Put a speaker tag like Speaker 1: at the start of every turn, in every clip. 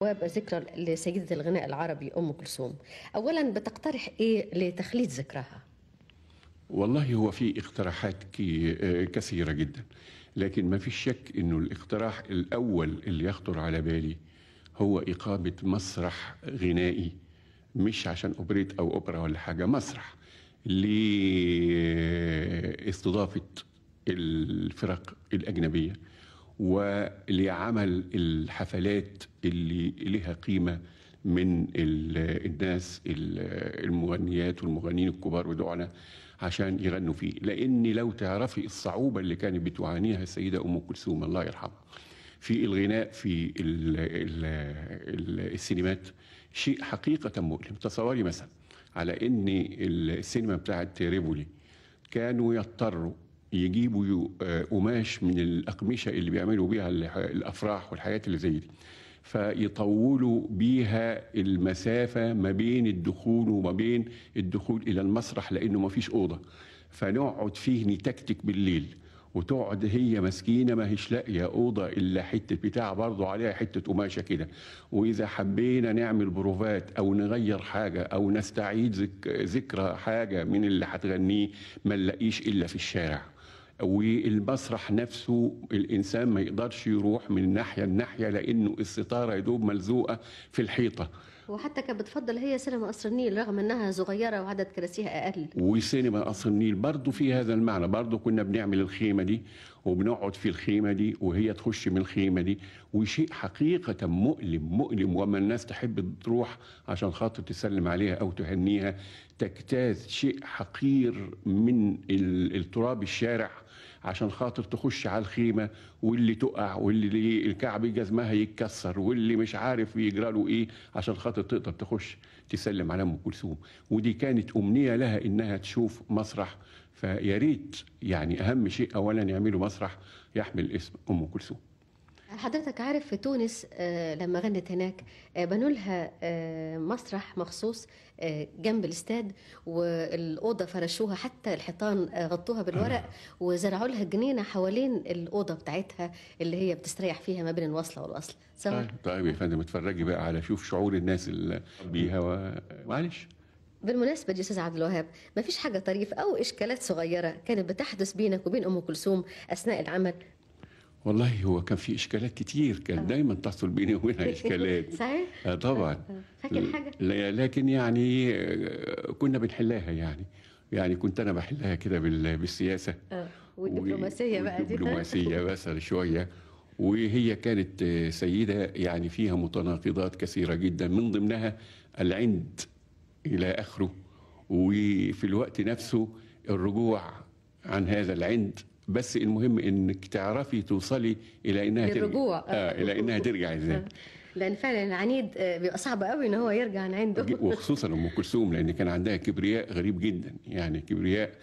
Speaker 1: وذكرى لسيدة الغناء العربي أم كلثوم أولا بتقترح إيه لتخليد ذكرها
Speaker 2: والله هو في اقتراحات كي- كثيرة جدا لكن ما فيش شك انه الاقتراح الاول اللي يخطر على بالي هو اقامة مسرح غنائي مش عشان اوبريت او اوبرا ولا حاجة مسرح لاستضافة الفرق الأجنبية ولعمل الحفلات اللي لها قيمة من ال- الناس ال- المغنيات والمغنيين الكبار بتوعنا عشان يغنوا فيه لأن لو تعرفي الصعوبة اللي كانت بتعانيها السيدة أم كلثوم الله يرحمها في الغناء في ال ال ال السينمات شيء حقيقة مؤلم تصوري مثلا على ان السينما بتاعت ريفولي كانوا يضطروا يجيبوا يو- آه، قماش من الأقمشة اللي بيعملوا بيها الح- الأفراح والحاجات اللي زي دي فيطولوا بيها المسافة ما بين الدخول وما بين الدخول إلى المسرح لأنه ما فيش أوضة فنقعد فيه نتكتك بالليل وتقعد هي مسكينة ما هيش لاقية أوضة إلا حتة بتاع برضه عليها حتة قماشة كده وإذا حبينا نعمل بروفات أو نغير حاجة أو نستعيد ذك... ذكرى حاجة من اللي هتغنيه ما نلاقيش إلا في الشارع والمسرح نفسه الإنسان ما يقدرش يروح من ناحية لناحية لأنه الستارة يدوب ملزوقة في الحيطة
Speaker 1: وحتى كانت بتفضل هي سينما قصر النيل رغم انها صغيره وعدد كراسيها اقل
Speaker 2: وسينما قصر النيل برضه في هذا المعنى برضه كنا بنعمل الخيمة دي وبنقعد في الخيمة دي وهي تخش من الخيمة دي وشيء حقيقة مؤلم مؤلم وما الناس تحب تروح عشان خاطر تسلم عليها أو تهنيها تجتاز شيء حقير من ال- التراب الشارع عشان خاطر تخش على الخيمة واللي تقع واللي الكعب جزمها يتكسر واللي مش عارف يجرى له ايه عشان خاطر تقدر تخش تسلم على ام كلثوم ودي كانت امنيه لها انها تشوف مسرح فيا ريت يعني اهم شيء اولا يعملوا مسرح يحمل اسم ام كلثوم
Speaker 1: حضرتك عارف في تونس آه، لما غنت هناك آه، بنوا لها آه، مسرح مخصوص آه، جنب الاستاد والاوضه فرشوها حتى الحيطان آه، غطوها بالورق وزرعوا لها جنينه حوالين الاوضه بتاعتها اللي هي بتستريح فيها ما بين الوصله والوصله تصور
Speaker 2: طيب, طيب يا فندم اتفرجي بقى على شوف شعور الناس اللي بيها و- معلش
Speaker 1: بالمناسبة دي أستاذ عبد الوهاب ما فيش حاجة طريفة أو إشكالات صغيرة كانت بتحدث بينك وبين أم كلثوم أثناء العمل
Speaker 2: والله هو كان في اشكالات كتير كان دايما تحصل بيني وبينها اشكالات
Speaker 1: صحيح؟
Speaker 2: آه طبعا
Speaker 1: فاكر حاجة؟
Speaker 2: لا- لكن يعني آه، كنا بنحلها يعني يعني كنت انا بحلها كده بال- بالسياسه
Speaker 1: آه، والدبلوماسية بقى دي
Speaker 2: والدبلوماسيه بس شويه وهي كانت آه، سيده يعني فيها متناقضات كثيره جدا من ضمنها العند الى اخره وفي الوقت نفسه الرجوع عن هذا العند بس المهم انك تعرفي توصلي الى انها ترجع
Speaker 1: للرجوع.
Speaker 2: اه الى انها ترجع ازاي
Speaker 1: لأن فعلا العنيد آه، بيبقى صعب قوي إن هو يرجع عن عنده
Speaker 2: وخصوصا ام كلثوم لان كان عندها كبرياء غريب جدا يعني كبرياء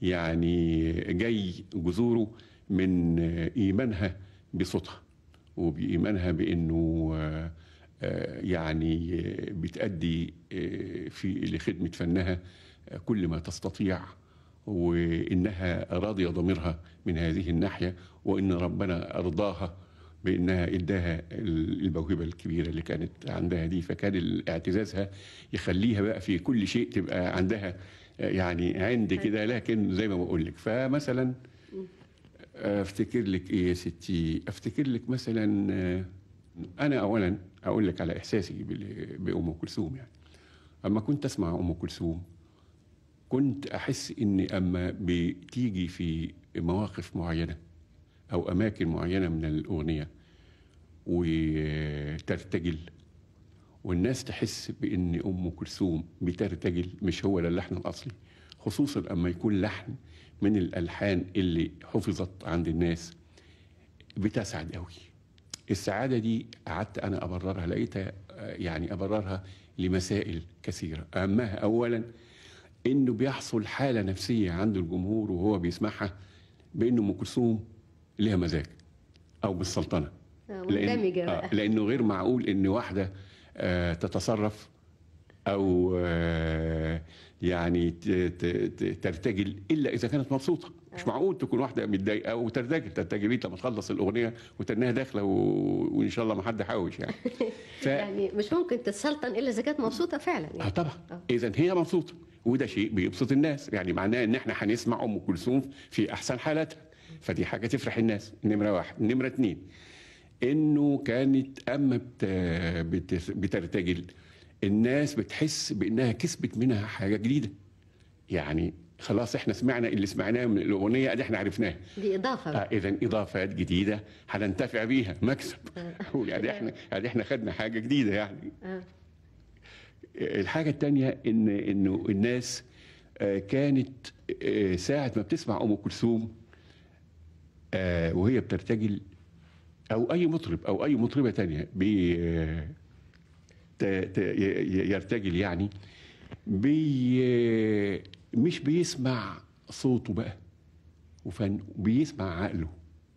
Speaker 2: يعني جاي جذوره من ايمانها بصوتها وبايمانها بانه آه، آه، يعني آه، بتأدي آه، في لخدمه فنها آه، كل ما تستطيع وانها راضيه ضميرها من هذه الناحيه وان ربنا ارضاها بانها اداها الموهبه الكبيره اللي كانت عندها دي فكان اعتزازها يخليها بقى في كل شيء تبقى عندها يعني عند كده لكن زي ما بقول لك فمثلا افتكر لك ايه يا ستي افتكر لك مثلا آه، انا اولا اقول لك على احساسي بال- بام كلثوم يعني اما كنت اسمع ام كلثوم كنت احس ان اما بتيجي في مواقف معينه او اماكن معينه من الاغنيه وترتجل والناس تحس بان ام كلثوم بترتجل مش هو ده اللحن الاصلي خصوصا اما يكون لحن من الالحان اللي حفظت عند الناس بتسعد قوي السعاده دي قعدت انا ابررها لقيتها آه، يعني ابررها لمسائل كثيره اهمها اولا انه بيحصل حاله نفسيه عند الجمهور وهو بيسمعها بان ام كلثوم ليها مزاج او بالسلطنه
Speaker 1: آه،
Speaker 2: لأن-
Speaker 1: مندمجة
Speaker 2: آه،
Speaker 1: بقى
Speaker 2: لانه غير معقول ان واحده آه، تتصرف او آه، يعني ت- ت- ت- ترتجل الا اذا كانت مبسوطه مش معقول تكون واحده متضايقه وترتجل ترتجل لما تخلص الاغنيه وتنها داخله و... وان شاء الله ما حد حاوش يعني
Speaker 1: ف... يعني مش ممكن تتسلطن الا اذا كانت مبسوطه فعلا يعني.
Speaker 2: اه طبعا اذا هي مبسوطه وده شيء بيبسط الناس يعني معناه ان احنا هنسمع ام كلثوم في احسن حالاتها فدي حاجه تفرح الناس نمره واحد نمره اتنين انه كانت اما بت... بت... بترتجل الناس بتحس بانها كسبت منها حاجه جديده يعني خلاص احنا سمعنا اللي سمعناه من الاغنيه ادي احنا عرفناها
Speaker 1: دي اضافه
Speaker 2: آه اذا اضافات جديده هننتفع بيها مكسب يعني احنا يعني احنا خدنا حاجه جديده يعني
Speaker 1: آه.
Speaker 2: الحاجه الثانيه ان انه الناس آه كانت آه ساعه ما بتسمع ام كلثوم آه وهي بترتجل او اي مطرب او اي مطربه تانية بي يرتجل يعني بي مش بيسمع صوته بقى وفن بيسمع عقله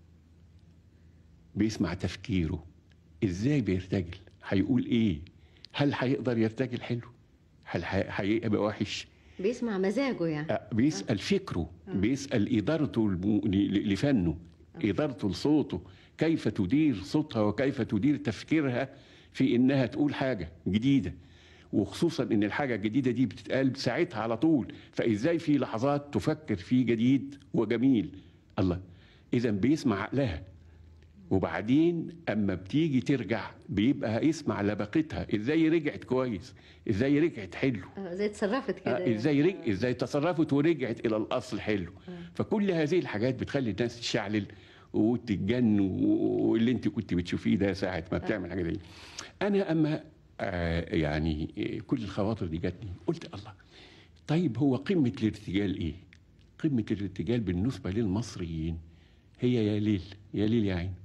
Speaker 2: بيسمع تفكيره ازاي بيرتجل هيقول ايه هل هيقدر يرتجل حلو هل هيبقى وحش
Speaker 1: بيسمع مزاجه يعني
Speaker 2: بيسأل فكره بيسأل إدارته لفنه إدارته لصوته كيف تدير صوتها وكيف تدير تفكيرها في إنها تقول حاجة جديدة وخصوصا ان الحاجه الجديده دي بتتقال ساعتها على طول فازاي في لحظات تفكر في جديد وجميل الله اذا بيسمع عقلها وبعدين اما بتيجي ترجع بيبقى يسمع لبقتها ازاي رجعت كويس ازاي رجعت حلو
Speaker 1: ازاي اتصرفت كده
Speaker 2: آه ازاي رج... ازاي تصرفت ورجعت الى الاصل حلو
Speaker 1: آه.
Speaker 2: فكل هذه الحاجات بتخلي الناس تشعلل وتتجن واللي انت كنت بتشوفيه ده ساعه ما بتعمل حاجه دي انا اما آه يعني كل الخواطر دي جاتني قلت الله طيب هو قمة الارتجال ايه قمة الارتجال بالنسبة للمصريين هي يا ليل يا ليل يا عين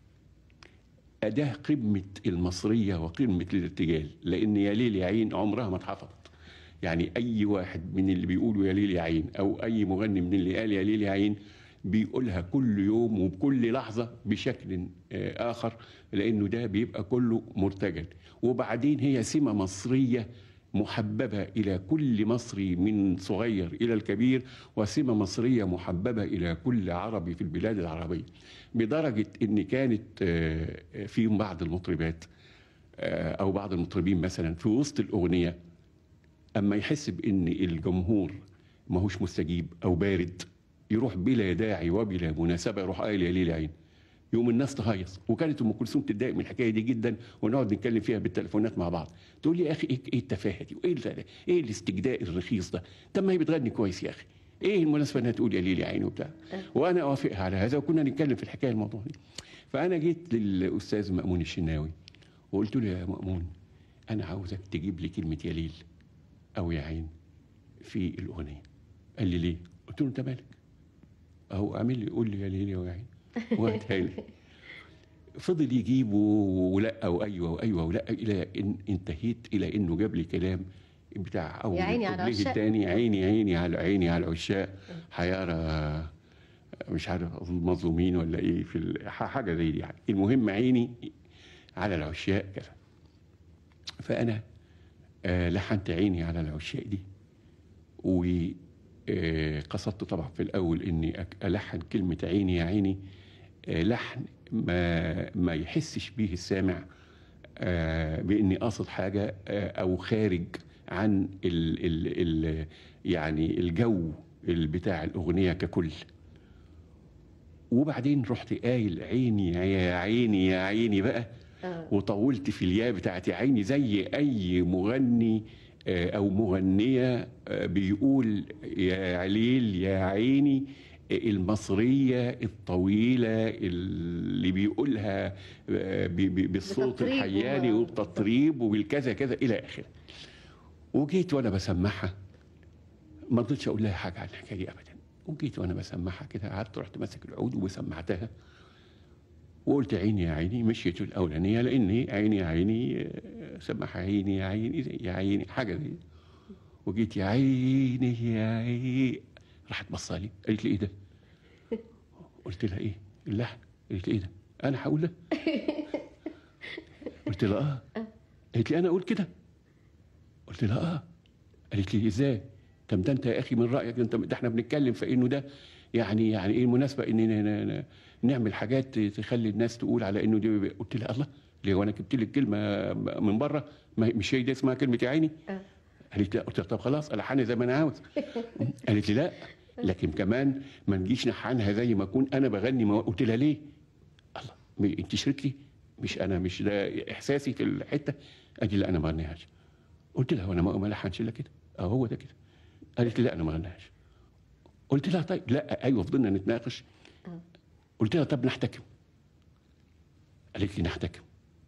Speaker 2: أداة قمة المصرية وقمة الارتجال لأن يا ليل يا عين عمرها ما اتحفظت يعني أي واحد من اللي بيقولوا يا ليل يا عين أو أي مغني من اللي قال يا ليل يا عين بيقولها كل يوم وبكل لحظة بشكل آخر لأنه ده بيبقى كله مرتجل وبعدين هي سمة مصرية محببة إلى كل مصري من صغير إلى الكبير وسمة مصرية محببة إلى كل عربي في البلاد العربية بدرجة أن كانت في بعض المطربات أو بعض المطربين مثلا في وسط الأغنية أما يحس بأن الجمهور ما هوش مستجيب أو بارد يروح بلا داعي وبلا مناسبة يروح قايل يا ليل عين يوم الناس تهيص وكانت ام كلثوم تتضايق من الحكايه دي جدا ونقعد نتكلم فيها بالتليفونات مع بعض تقول لي يا اخي ايه, إيه التفاهه دي وايه ايه الاستجداء الرخيص ده طب ما هي بتغني كويس يا اخي ايه المناسبه انها تقول يا ليل يا عيني وبتاع وانا اوافقها على هذا وكنا نتكلم في الحكايه الموضوع دي فانا جيت للاستاذ مامون الشناوي وقلت له يا مامون انا عاوزك تجيب لي كلمه يا ليل او يا عين في الاغنيه قال لي ليه قلت له انت مالك اهو اعمل لي قول لي يا ليل يا عين وقتها لي فضل يجيب ولا وايوه وايوه ولا الى ان انتهيت الى انه جاب لي كلام بتاع
Speaker 1: اول يا عيني على العشاق
Speaker 2: الثاني عيني عيني على عيني على العشاق حيارى مش عارف المظلومين ولا ايه في حاجه زي دي يعني المهم عيني على العشاق كده فانا آه لحنت عيني على العشاق دي و قصدت طبعا في الاول اني الحن كلمه عيني يا عيني لحن ما ما يحسش به السامع باني قاصد حاجه او خارج عن ال ال ال يعني الجو بتاع الاغنيه ككل وبعدين رحت قايل عيني يا عيني يا عيني بقى وطولت في الياء بتاعتي عيني زي اي مغني او مغنيه بيقول يا عليل يا عيني المصريه الطويله اللي بيقولها بالصوت الحياني وبالتطريب وبالكذا كذا الى اخره وجيت وانا بسمعها ما رضيتش اقول لها حاجه عن الحكايه دي ابدا وجيت وانا بسمعها كده قعدت رحت ماسك العود وسمعتها وقلت عيني يا عيني مشيت الاولانيه لاني عيني يا عيني سمعها عيني يا عيني يا عيني حاجه دي وجيت يا عيني يا عيني راحت بصالي قالت لي ايه ده؟ قلت لها ايه؟ اللحن قالت لي ايه ده؟ انا هقول ده؟ قلت لها اه قالت لي انا اقول كده؟ قلت لها اه قالت لي ازاي؟ طب ده انت يا اخي من رايك انت ده احنا بنتكلم في انه ده يعني يعني ايه المناسبه ان ن- ن- نعمل حاجات تخلي الناس تقول على انه دي قلت لها الله ليه وانا جبت لك كلمه من بره ما مش هي دي اسمها كلمه يا عيني
Speaker 1: آه.
Speaker 2: قالت لا قلت لها طب خلاص الحنها زي ما انا عاوز قالت لي لا لكن كمان ما نجيش نحنها زي ما اكون انا بغني ما قلت لها ليه الله م- انت شريكتي مش انا مش ده احساسي في الحته قالت لي لا انا ما غنيهاش قلت لها وانا ما ما لحنش الا كده اه هو ده كده قالت لي لا انا ما غنيهاش قلت لها طيب لا ايوه فضلنا نتناقش
Speaker 1: آه.
Speaker 2: قلت لها طب نحتكم قالت لي نحتكم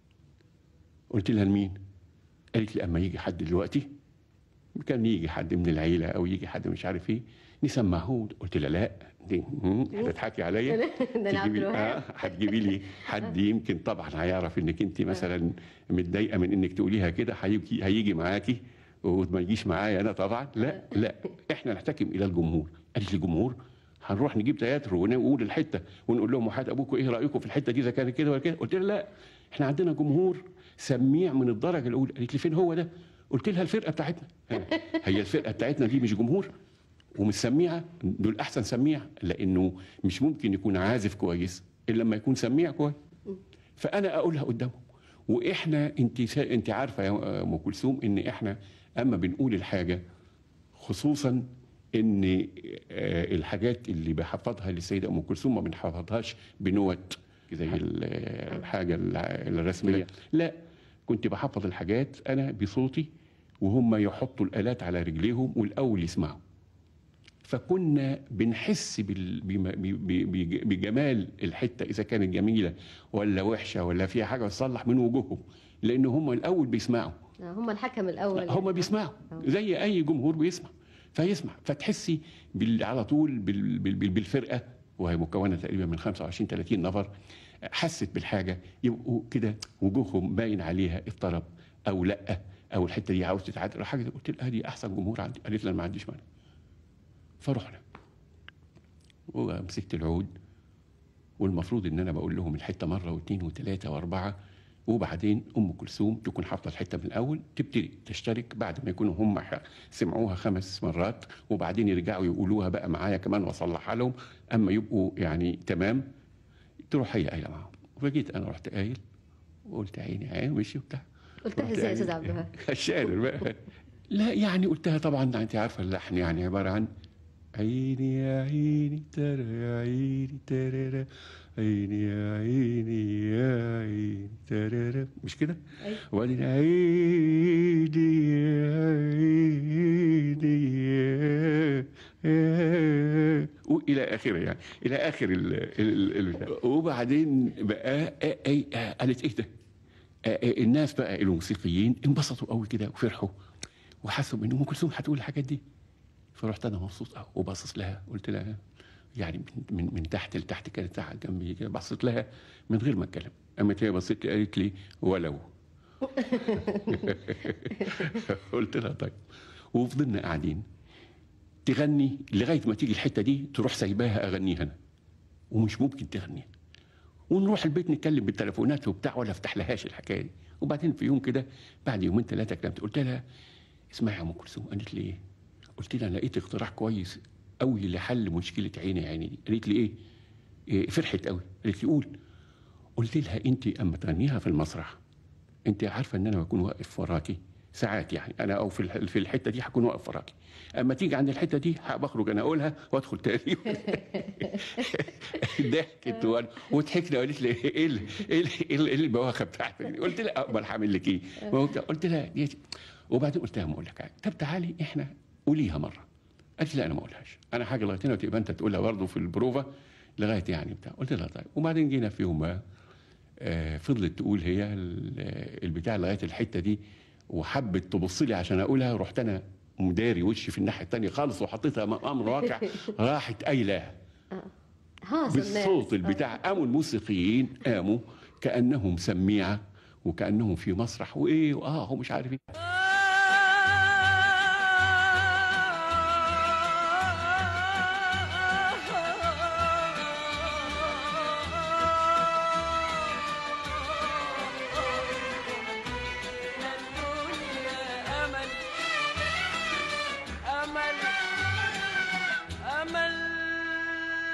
Speaker 2: قلت لها لمين قالت لي اما يجي حد دلوقتي كان يجي حد من العيله او يجي حد مش عارف ايه نسمعه قلت لها لا دي مم، هتضحكي عليا
Speaker 1: ده انا عبد
Speaker 2: تجيبي-
Speaker 1: الوهاب
Speaker 2: آه هتجيبي لي حد يمكن طبعا هيعرف انك انت مثلا متضايقه من انك تقوليها كده هيجي هيجي معاكي وما يجيش معايا انا طبعا لا لا احنا نحتكم الى الجمهور قالت لي جمهور هنروح نجيب تياتر ونقول الحته ونقول لهم وحياه ابوكم ايه رايكم في الحته دي اذا كانت كده ولا كده قلت لها لا احنا عندنا جمهور سميع من الدرجه الاولى قالت لي فين هو ده قلت لها الفرقه بتاعتنا هي الفرقه بتاعتنا دي مش جمهور ومش سميعه دول احسن سميع لانه مش ممكن يكون عازف كويس الا لما يكون سميع كويس فانا اقولها قدامهم واحنا انت سا... انت عارفه يا ام كلثوم ان احنا اما بنقول الحاجه خصوصا ان آه، الحاجات اللي بحفظها للسيده ام كلثوم ما بنحفظهاش بنوت زي ال- الحاجه الع- الرسميه لا كنت بحفظ الحاجات انا بصوتي وهم يحطوا الالات على رجليهم والاول يسمعوا فكنا بنحس بال- بما- ب- ب- ب- بجمال الحته اذا كانت جميله ولا وحشه ولا فيها حاجه تصلح من وجوههم لان هم الاول بيسمعوا
Speaker 1: آه، هم الحكم الاول
Speaker 2: هم بيسمعوا
Speaker 1: آه.
Speaker 2: زي اي جمهور بيسمع فيسمع فتحسي بال- على طول بال- بال- بال- بالفرقه وهي مكونه تقريبا من 25 30 نفر حست بالحاجه يبقوا كده وجوههم باين عليها الطرب او لا او الحته دي عاوز تتعدل أو حاجه قلت لها دي احسن جمهور عندي قالت لي انا ما عنديش مانع فرحنا ومسكت العود والمفروض ان انا بقول لهم الحته مره واثنين وثلاثه واربعه وبعدين ام كلثوم تكون حافظه الحته من الاول تبتدي تشترك بعد ما يكونوا هم ح- سمعوها خمس مرات وبعدين يرجعوا يقولوها بقى معايا كمان واصلحها لهم اما يبقوا يعني تمام تروح هي قايله معاهم فجيت انا رحت قايل وقلت عيني عين ومشي وبتاع
Speaker 1: قلتها
Speaker 2: رحت
Speaker 1: ازاي يا
Speaker 2: قايل-
Speaker 1: استاذ عبد الوهاب
Speaker 2: الشاعر بقى لا يعني قلتها طبعا انت عارفه اللحن يعني عباره عن عيني يا عيني ترى يا عيني ترى عيني يا عيني يا عيني ترى مش كده؟
Speaker 1: أيوة.
Speaker 2: وبعدين عيني يا عيني يا- يا- والى اخره يعني الى اخر ال ال ال وبعدين بقى آه، آه، آه، قالت ايه ده؟ آه، آه، الناس بقى الموسيقيين انبسطوا قوي كده وفرحوا وحسوا ان ام كلثوم هتقول الحاجات دي فرحت انا مبسوط قوي وباصص لها قلت لها يعني من, من, من تحت لتحت كانت قاعده جنبي كده بصيت لها من غير ما اتكلم قامت هي بصيت لي قالت لي ولو قلت لها طيب وفضلنا قاعدين تغني لغايه ما تيجي الحته دي تروح سايباها اغنيها انا ومش ممكن تغنيها ونروح البيت نتكلم بالتليفونات وبتاع ولا افتح لهاش الحكايه دي وبعدين في يوم كده بعد يومين ثلاثه كلمت قلت لها اسمعي يا ام كلثوم قالت لي ايه؟ قلت لها أنا لقيت اقتراح كويس قوي لحل مشكله عيني يا عيني دي قالت لي ايه؟ إيه فرحت قوي قالت لي قول قلت لها انت اما تغنيها في المسرح انت عارفه ان انا بكون واقف وراكي ساعات يعني انا او في الح- في الحته دي هكون واقف وراكي اما تيجي عند الحته دي بخرج انا اقولها وادخل تاني ضحكت وأنا- وضحكنا وقالت لي ايه اللي ايه اللي- ايه اللي- إيه البواخه بتاعتك دي؟ قلت لها امال هعمل لك ايه؟ وقلت- قلت لها دي وبعدين قلت لها ما اقول لك حاجه طب تعالي احنا قوليها مره قالت لي لا انا ما اقولهاش انا حاجه لغايه هنا وتبقى انت تقولها برضه في البروفه لغايه يعني بتاع قلت لها طيب وبعدين جينا في يوم ما آه، فضلت تقول هي ال- البتاع لغايه الحته دي وحبت تبص لي عشان اقولها رحت انا مداري وشي في الناحيه الثانيه خالص وحطيتها امام امر واقع راحت قايلاها
Speaker 1: هاص الناس.
Speaker 2: بالصوت البتاع قاموا الموسيقيين قاموا كانهم سميعه وكانهم في مسرح وايه واه ومش عارف ايه
Speaker 3: أمل أمل أمل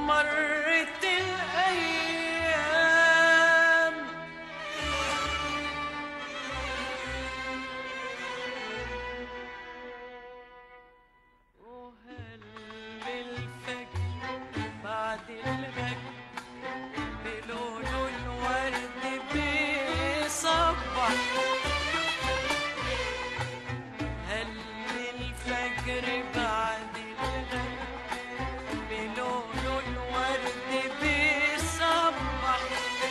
Speaker 3: مرت الأيام وهل بالفجر بعد الفجر بلون الورد بيصبح هل الفجر بعد الفجر بلون الورد بيصبح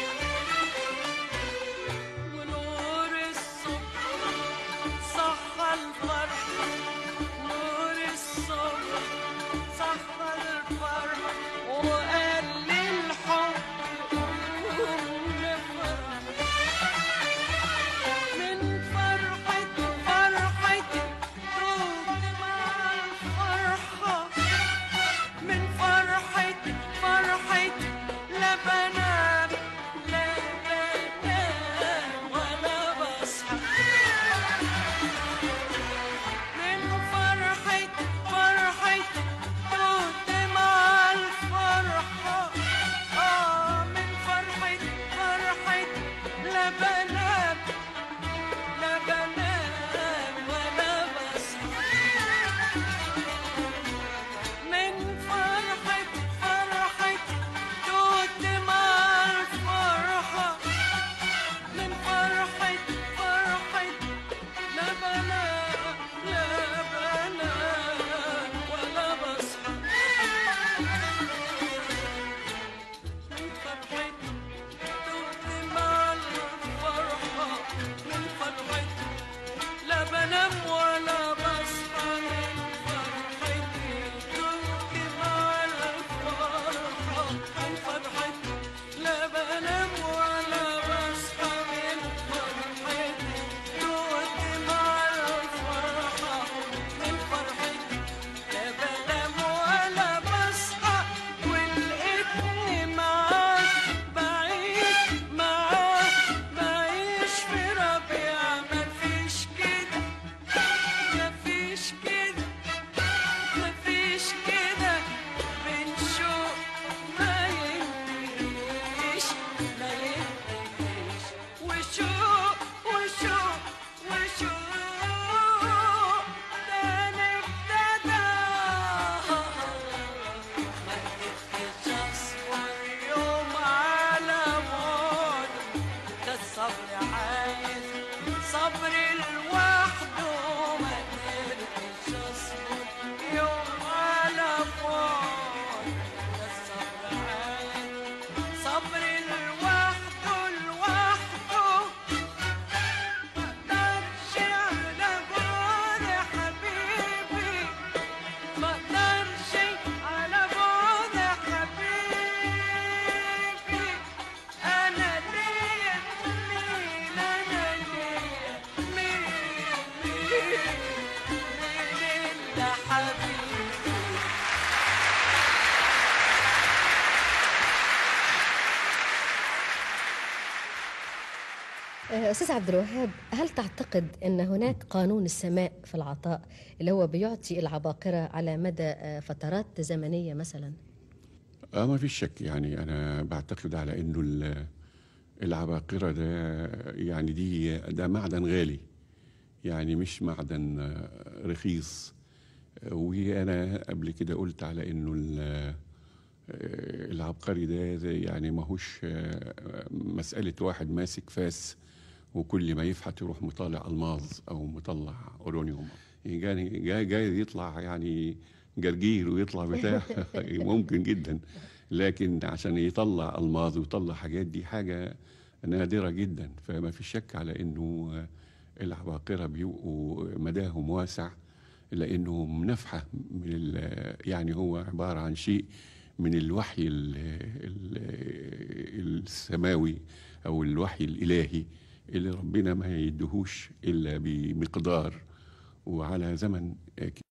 Speaker 3: ونور الصبح صحى الفرح نور الصبح صحى الفرح وقال للحب قوم نفرح من فرحة فرحتي دوب مع الفرحة من فرحتي فرحتي لا بنام لا بنام ولا بصحى من فرحتي فرحتي دوت مع الفرحة آه من فرحتي فرحتي لا بنام لا بنام ولا بصحى من فرحتي فرحتي دوت مع الفرحة من فرحتي فرحتي لا بنام لا بنام ولا بصحى من فرحتي دوت مع الفرحة من فرحتي لا بنام ولا بصحى من فرحتي دوت مع الفرحة من فرحتي لا بنام ولا بصحى من فرحتي دوت مع الفرحة من فرحتي لا بنام ولا بصحى ولقيتني معاك بعيش معاك بعيش في ربيع مفيش كده مفيش كده مفيش كده بنشوق ما ينتهيش ما ينتهيش وشوق وشوق وشوق تاني ابتدى ما قدرتش اصبر يوم على موت ده الصبر عايز صبر لوحده ما قدرتش اصبر يوم على موت ده الصبر عايز صبر لوحده لوحده مقدرش على بعد حبيبي مقدرش على بعد حبيبي انا ليا مين انا ليا مين مين مين الا حبيبي
Speaker 1: آه، أستاذ عبد الوهاب هل تعتقد أن هناك قانون السماء في العطاء اللي هو بيعطي العباقرة على مدى آه، فترات زمنية مثلا؟
Speaker 2: اه ما فيش شك يعني انا بعتقد على انه ال- العباقرة ده يعني دي ده معدن غالي يعني مش معدن آه، رخيص آه، وانا قبل كده قلت على انه ال- آه، العبقري ده زي يعني ماهوش آه، مسألة واحد ماسك فاس وكل ما يفحت يروح مطالع الماظ او مطلع اورونيوم يعني جاي جاي يطلع يعني جرجير ويطلع بتاع ممكن جدا لكن عشان يطلع الماظ ويطلع حاجات دي حاجه نادره جدا فما في شك على انه العباقره بيبقوا مداهم واسع لانهم نفحه من ال- يعني هو عباره عن شيء من الوحي ال- ال- السماوي او الوحي الالهي اللي ربنا ما يدهوش الا بمقدار وعلى زمن